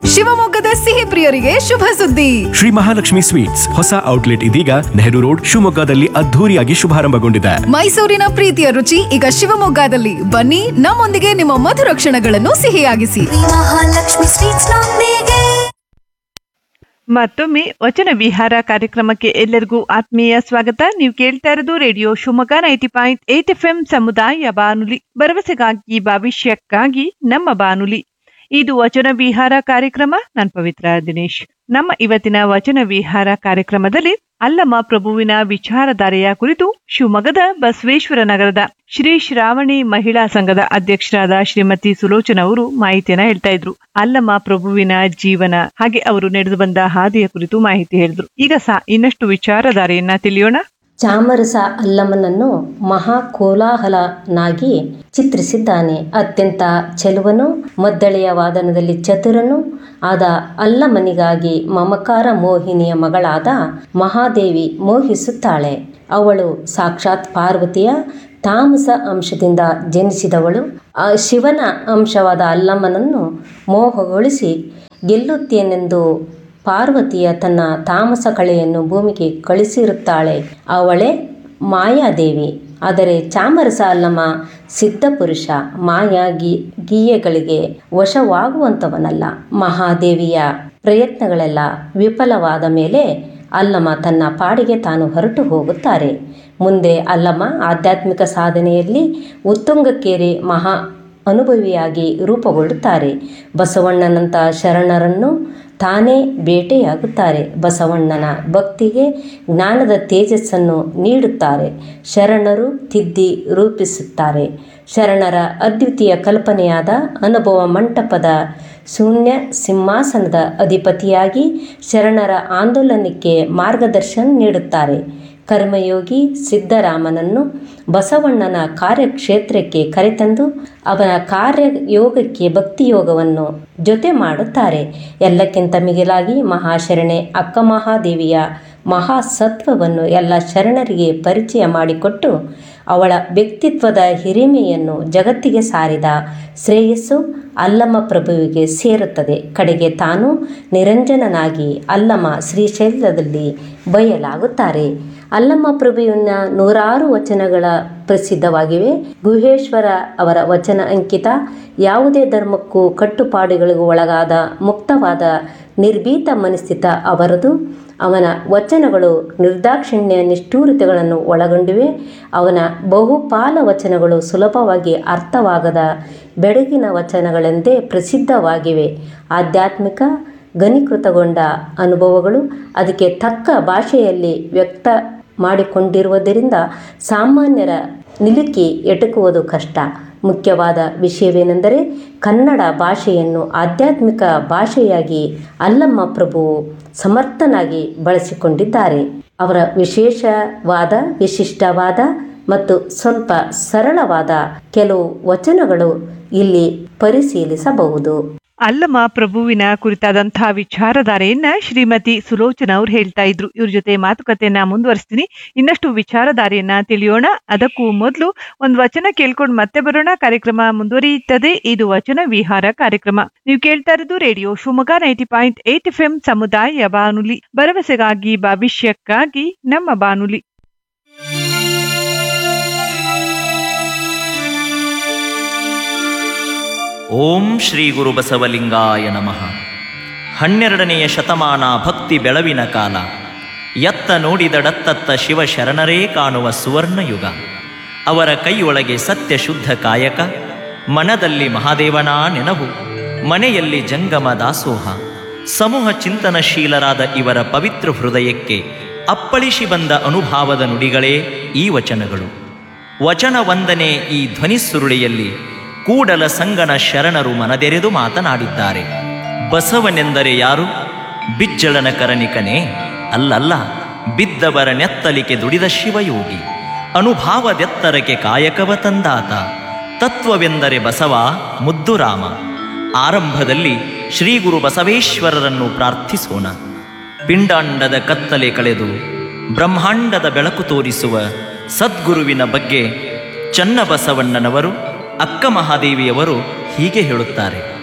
ಶಿವಮೊಗ್ಗದ ಸಿಹಿ ಪ್ರಿಯರಿಗೆ ಶುಭ ಸುದ್ದಿ ಶ್ರೀ ಮಹಾಲಕ್ಷ್ಮಿ ಸ್ವೀಟ್ಸ್ ಹೊಸ ಔಟ್ಲೆಟ್ ಇದೀಗ ನೆಹರು ರೋಡ್ ಶಿವಮೊಗ್ಗದಲ್ಲಿ ಅದ್ಧೂರಿಯಾಗಿ ಶುಭಾರಂಭಗೊಂಡಿದೆ ಮೈಸೂರಿನ ಪ್ರೀತಿಯ ರುಚಿ ಈಗ ಶಿವಮೊಗ್ಗದಲ್ಲಿ ಬನ್ನಿ ನಮ್ಮೊಂದಿಗೆ ನಿಮ್ಮ ಮಧುರ ಕ್ಷಣಗಳನ್ನು ಸಿಹಿಯಾಗಿಸಿ ಮಹಾಲಕ್ಷ್ಮಿ ಸ್ವೀಟ್ಸ್ ನೊಂದಿಗೆ ಮತ್ತೊಮ್ಮೆ ವಚನ ವಿಹಾರ ಕಾರ್ಯಕ್ರಮಕ್ಕೆ ಎಲ್ಲರಿಗೂ ಆತ್ಮೀಯ ಸ್ವಾಗತ ನೀವು ಕೇಳ್ತಾ ಇರೋದು radio Shivamogga ninety point eight F M ಸಮುದಾಯ ಬಾನುಲಿ ಭರವಸೆಗಾಗಿ ಭವಿಷ್ಯಕ್ಕಾಗಿ ನಮ್ಮ ಬಾನುಲಿ ಇದು ವಚನ ವಿಹಾರ ಕಾರ್ಯಕ್ರಮ ನಾನು ಪವಿತ್ರ ದಿನೇಶ್ ನಮ್ಮ ಇವತ್ತಿನ ವಚನ ವಿಹಾರ ಕಾರ್ಯಕ್ರಮದಲ್ಲಿ ಅಲ್ಲಮ ಪ್ರಭುವಿನ ವಿಚಾರಧಾರೆಯ ಕುರಿತು ಶಿವಮೊಗ್ಗದ ಬಸವೇಶ್ವರ ನಗರದ ಶ್ರೀ ಶ್ರಾವಣಿ ಮಹಿಳಾ ಸಂಘದ ಅಧ್ಯಕ್ಷರಾದ ಶ್ರೀಮತಿ ಸುಲೋಚನ ಅವರು ಮಾಹಿತಿಯನ್ನ ಹೇಳ್ತಾ ಇದ್ರು ಅಲ್ಲಮ ಪ್ರಭುವಿನ ಜೀವನ ಹಾಗೆ ಅವರು ನಡೆದು ಬಂದ ಹಾದಿಯ ಕುರಿತು ಮಾಹಿತಿ ಹೇಳಿದ್ರು ಈಗ ಸಹ ಇನ್ನಷ್ಟು ವಿಚಾರಧಾರೆಯನ್ನ ತಿಳಿಯೋಣ ಚಾಮರಸ ಅಲ್ಲಮನನ್ನು ಮಹಾ ಕೋಲಾಹಲನಾಗಿ ಚಿತ್ರಿಸಿದ್ದಾನೆ ಅತ್ಯಂತ ಚೆಲುವನು ಮದ್ದಳೆಯ ವಾದನದಲ್ಲಿ ಚತುರನು ಆದ ಅಲ್ಲಮನಿಗಾಗಿ ಮಮಕಾರ ಮೋಹಿನಿಯ ಮಗಳಾದ ಮಹಾದೇವಿ ಮೋಹಿಸುತ್ತಾಳೆ ಅವಳು ಸಾಕ್ಷಾತ್ ಪಾರ್ವತಿಯ ತಾಮಸ ಅಂಶದಿಂದ ಜನಿಸಿದವಳು ಆ ಶಿವನ ಅಂಶವಾದ ಅಲ್ಲಮ್ಮನನ್ನು ಮೋಹಗೊಳಿಸಿ ಗೆಲ್ಲುತ್ತೇನೆಂದು ಪಾರ್ವತಿಯ ತನ್ನ ತಾಮಸ ಕಳೆಯನ್ನು ಭೂಮಿಗೆ ಕಳಿಸಿರುತ್ತಾಳೆ ಅವಳೇ ಮಾಯಾದೇವಿ ಆದರೆ ಚಾಮರಸ ಅಲ್ಲಮ ಸಿದ್ಧಪುರುಷ ಮಾಯಾ ಗಿ ಗೀಯಗಳಿಗೆ ವಶವಾಗುವಂಥವನಲ್ಲ ಮಹಾದೇವಿಯ ಪ್ರಯತ್ನಗಳೆಲ್ಲ ವಿಫಲವಾದ ಮೇಲೆ ಅಲ್ಲಮ ತನ್ನ ಪಾಡಿಗೆ ತಾನು ಹೊರಟು ಹೋಗುತ್ತಾರೆ ಮುಂದೆ ಅಲ್ಲಮ ಆಧ್ಯಾತ್ಮಿಕ ಸಾಧನೆಯಲ್ಲಿ ಉತ್ತುಂಗಕ್ಕೇರಿ ಮಹಾ ಅನುಭವಿಯಾಗಿ ರೂಪುಗೊಳ್ಳುತ್ತಾರೆ ಬಸವಣ್ಣನಂಥ ಶರಣರನ್ನು ತಾನೇ ಭೇಟಿಯಾಗುತ್ತಾರೆ ಬಸವಣ್ಣನ ಭಕ್ತಿಗೆ ಜ್ಞಾನದ ತೇಜಸ್ಸನ್ನು ನೀಡುತ್ತಾರೆ ಶರಣರು ತಿದ್ದಿ ರೂಪಿಸುತ್ತಾರೆ ಶರಣರ ಅದ್ವಿತೀಯ ಕಲ್ಪನೆಯಾದ ಅನುಭವ ಮಂಟಪದ ಶೂನ್ಯ ಸಿಂಹಾಸನದ ಅಧಿಪತಿಯಾಗಿ ಶರಣರ ಆಂದೋಲನಕ್ಕೆ ಮಾರ್ಗದರ್ಶನ ನೀಡುತ್ತಾರೆ ಕರ್ಮಯೋಗಿ ಸಿದ್ದರಾಮನನ್ನು ಬಸವಣ್ಣನ ಕಾರ್ಯಕ್ಷೇತ್ರಕ್ಕೆ ಕರೆತಂದು ಅವನ ಕಾರ್ಯಯೋಗಕ್ಕೆ ಭಕ್ತಿಯೋಗವನ್ನು ಜೊತೆ ಮಾಡುತ್ತಾರೆ ಎಲ್ಲಕ್ಕಿಂತ ಮಿಗಿಲಾಗಿ ಮಹಾಶರಣೆ ಅಕ್ಕ ಮಹಾದೇವಿಯ ಮಹಾಸತ್ವವನ್ನು ಎಲ್ಲ ಶರಣರಿಗೆ ಪರಿಚಯ ಮಾಡಿಕೊಟ್ಟು ಅವಳ ವ್ಯಕ್ತಿತ್ವದ ಹಿರಿಮೆಯನ್ನು ಜಗತ್ತಿಗೆ ಸಾರಿದ ಶ್ರೇಯಸ್ಸು ಅಲ್ಲಮ ಪ್ರಭುವಿಗೆ ಸೇರುತ್ತದೆ ಕಡೆಗೆ ತಾನು ನಿರಂಜನನಾಗಿ ಅಲ್ಲಮ ಶ್ರೀಶೈಲದಲ್ಲಿ ಬಯಲಾಗುತ್ತಾರೆ ಅಲ್ಲಮ್ಮ ಪ್ರಭುವಿನ ನೂರಾರು ವಚನಗಳ ಪ್ರಸಿದ್ಧವಾಗಿವೆ ಗುಹೇಶ್ವರ ಅವರ ವಚನ ಅಂಕಿತ ಯಾವುದೇ ಧರ್ಮಕ್ಕೂ ಕಟ್ಟುಪಾಡುಗಳಿಗೂ ಒಳಗಾದ ಮುಕ್ತವಾದ ನಿರ್ಭೀತ ಮನಸ್ಥಿತ ಅವರದು ಅವನ ವಚನಗಳು ನಿರ್ದಾಕ್ಷಿಣ್ಯ ನಿಷ್ಠೂರತೆಗಳನ್ನು ಒಳಗೊಂಡಿವೆ ಅವನ ಬಹುಪಾಲ ವಚನಗಳು ಸುಲಭವಾಗಿ ಅರ್ಥವಾಗದ ಬೆಳಗಿನ ವಚನಗಳೆಂದೇ ಪ್ರಸಿದ್ಧವಾಗಿವೆ ಆಧ್ಯಾತ್ಮಿಕ ಘನೀಕೃತಗೊಂಡ ಅನುಭವಗಳು ಅದಕ್ಕೆ ತಕ್ಕ ಭಾಷೆಯಲ್ಲಿ ವ್ಯಕ್ತ ಮಾಡಿಕೊಂಡಿರುವುದರಿಂದ ಸಾಮಾನ್ಯರ ನಿಲುಕಿ ಎಟುಕುವುದು ಕಷ್ಟ ಮುಖ್ಯವಾದ ವಿಷಯವೇನೆಂದರೆ ಕನ್ನಡ ಭಾಷೆಯನ್ನು ಆಧ್ಯಾತ್ಮಿಕ ಭಾಷೆಯಾಗಿ ಅಲ್ಲಮ್ಮ ಪ್ರಭು ಸಮರ್ಥನಾಗಿ ಬಳಸಿಕೊಂಡಿದ್ದಾರೆ ಅವರ ವಿಶೇಷವಾದ ವಿಶಿಷ್ಟವಾದ ಮತ್ತು ಸ್ವಲ್ಪ ಸರಳವಾದ ಕೆಲವು ವಚನಗಳು ಇಲ್ಲಿ ಪರಿಶೀಲಿಸಬಹುದು ಅಲ್ಲಮ ಪ್ರಭುವಿನ ಕುರಿತಾದಂತಹ ವಿಚಾರಧಾರೆಯನ್ನ ಶ್ರೀಮತಿ ಸುಲೋಚನ ಅವ್ರು ಹೇಳ್ತಾ ಇದ್ರು ಇವ್ರ ಜೊತೆ ಮಾತುಕತೆಯನ್ನ ಮುಂದುವರಿಸ್ತೀನಿ ಇನ್ನಷ್ಟು ವಿಚಾರಧಾರೆಯನ್ನ ತಿಳಿಯೋಣ ಅದಕ್ಕೂ ಮೊದಲು ಒಂದು ವಚನ ಕೇಳ್ಕೊಂಡು ಮತ್ತೆ ಬರೋಣ ಕಾರ್ಯಕ್ರಮ ಮುಂದುವರಿಯುತ್ತದೆ ಇದು ವಚನ ವಿಹಾರ ಕಾರ್ಯಕ್ರಮ ನೀವು ಕೇಳ್ತಾ ಇರೋದು radio Shivamogga ninety point eight F M ಸಮುದಾಯ ಬಾನುಲಿ ಭರವಸೆಗಾಗಿ ಭವಿಷ್ಯಕ್ಕಾಗಿ ನಮ್ಮ ಬಾನುಲಿ ಓಂ ಶ್ರೀ ಗುರು ಬಸವಲಿಂಗಾಯ ನಮಃ ಹನ್ನೆರಡನೆಯ ಶತಮಾನ ಭಕ್ತಿ ಬೆಳವಿನ ಕಾಲ ಎತ್ತ ನೋಡಿದಡತ್ತತ್ತ ಶಿವ ಶರಣರೇ ಕಾಣುವ ಸುವರ್ಣ ಯುಗ ಅವರ ಕೈಯೊಳಗೆ ಸತ್ಯ ಶುದ್ಧ ಕಾಯಕ ಮನದಲ್ಲಿ ಮಹಾದೇವನ ನೆನಹು ಮನೆಯಲ್ಲಿ ಜಂಗಮ ದಾಸೋಹ ಸಮೂಹ ಚಿಂತನಶೀಲರಾದ ಇವರ ಪವಿತ್ರ ಹೃದಯಕ್ಕೆ ಅಪ್ಪಳಿಸಿ ಬಂದ ಅನುಭಾವದ ನುಡಿಗಳೇ ಈ ವಚನಗಳು ವಚನ ವಂದನೆ ಈ ಧ್ವನಿ ಸುರುಳಿಯಲ್ಲಿ ಕೂಡಲ ಸಂಗನ ಶರಣರು ಮನದೆರೆದು ಮಾತನಾಡಿದ್ದಾರೆ ಬಸವನೆಂದರೆ ಯಾರು ಬಿಜ್ಜಳನ ಕರನಿಕನೇ ಅಲ್ಲಲ್ಲ ಬಿದ್ದವರ ನೆತ್ತಲಿಕೆ ದುಡಿದ ಶಿವಯೋಗಿ ಅನುಭಾವದೆತ್ತರಕ್ಕೆ ಕಾಯಕವ ತಂದಾತ ತತ್ವವೆಂದರೆ ಬಸವ ಮುದ್ದುರಾಮ ಆರಂಭದಲ್ಲಿ ಶ್ರೀ ಗುರು ಬಸವೇಶ್ವರರನ್ನು ಪ್ರಾರ್ಥಿಸೋಣ ಪಿಂಡಾಂಡದ ಕತ್ತಲೆ ಕಳೆದು ಬ್ರಹ್ಮಾಂಡದ ಬೆಳಕು ತೋರಿಸುವ ಸದ್ಗುರುವಿನ ಬಗ್ಗೆ ಚನ್ನಬಸವಣ್ಣನವರು ಅಕ್ಕ ಮಹಾದೇವಿಯವರು ಹೀಗೆ ಹೇಳುತ್ತಾರೆ